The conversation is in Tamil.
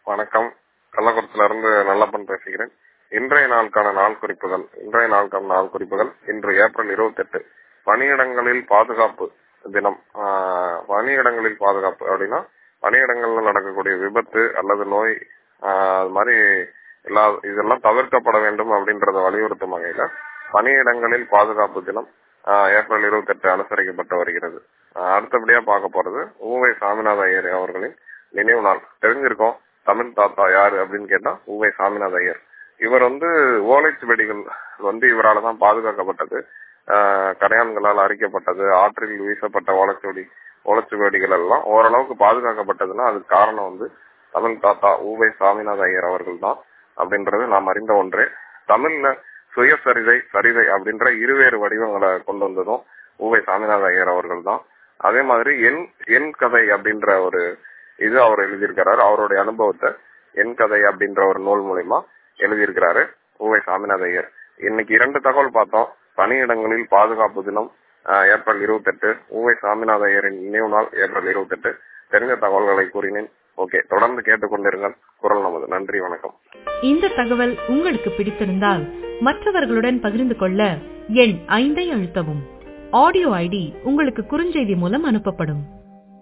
வணக்கம் கள்ளக்குறிச்சில இருந்து நல்லப்பன் பேசுகிறேன் இன்றைய நாளுக்கான நாள் குறிப்புகள் இன்றைய நாளுக்கான நாள் குறிப்புகள் இன்று ஏப்ரல் இருபத்தி எட்டு பணியிடங்களில் பாதுகாப்பு தினம் ஆஹ் பணியிடங்களில் பாதுகாப்பு அப்படின்னா பணியிடங்கள்ல நடக்கக்கூடிய விபத்து அல்லது நோய் ஆஹ் அது மாதிரி எல்லா இதெல்லாம் தவிர்க்கப்பட வேண்டும் அப்படின்றத வலியுறுத்தும் வகையில பணியிடங்களில் பாதுகாப்பு தினம் ஆஹ் ஏப்ரல் இருபத்தி எட்டு அனுசரிக்கப்பட்டு வருகிறது ஆஹ் அடுத்தபடியா பார்க்க போறது ஊவை சாமிநாத ஐயர் அவர்களின் நினைவு நாள் தெரிஞ்சிருக்கோம் தமிழ் தாத்தா யாரு அப்படின்னு கேட்டா ஊவை சாமிநாத ஐயர் இவர் வந்து ஓலைச்சுவடிகள் வந்து இவரால் தான் பாதுகாக்கப்பட்டது ஆஹ் கரையான்களால் அரிக்கப்பட்டது ஆற்றில் வீசப்பட்ட ஓலைச்சுவடி ஓலைச்சுவடிகள் எல்லாம் ஓரளவுக்கு பாதுகாக்கப்பட்டதுன்னா அதுக்கு காரணம் வந்து தமிழ் தாத்தா ஊவை சாமிநாத ஐயர் அவர்கள் தான் அப்படின்றது நாம் அறிந்த ஒன்றே தமிழ்ல சுயசரிதை சரிதை அப்படின்ற இருவேறு வடிவங்களை கொண்டு வந்ததும் ஊவை சாமிநாத ஐயர் அவர்கள் தான் அதே மாதிரி என் என் கதை அப்படின்ற ஒரு இது அவர் எழுதியிருக்கிறாரு அவருடைய அனுபவத்தை என் கதை அப்படின்ற ஒரு நூல் மூலியமா எழுதியிருக்கிறாரு ஊவை சாமிநாத ஐயர் இன்னைக்கு இரண்டு தகவல் பார்த்தோம் பணியிடங்களில் பாதுகாப்பு தினம் ஆஹ், ஏப்ரல் இருபத்தி எட்டு ஊவை சாமிநாத ஐயரின் நினைவு நாள் ஏப்ரல் இருபத்தி எட்டு தெரிஞ்ச தகவல்களை கூறினேன் ஓகே தொடர்ந்து கேட்டுக்கொண்டிருங்கள் குரல் நமது நன்றி வணக்கம் இந்த தகவல் உங்களுக்கு பிடித்திருந்தால் மற்றவர்களுடன் பகிர்ந்து கொள்ள எண் ஐந்தை அழுத்தவும் ஆடியோ ஐடி உங்களுக்கு குறுஞ்செய்தி மூலம் அனுப்பப்படும்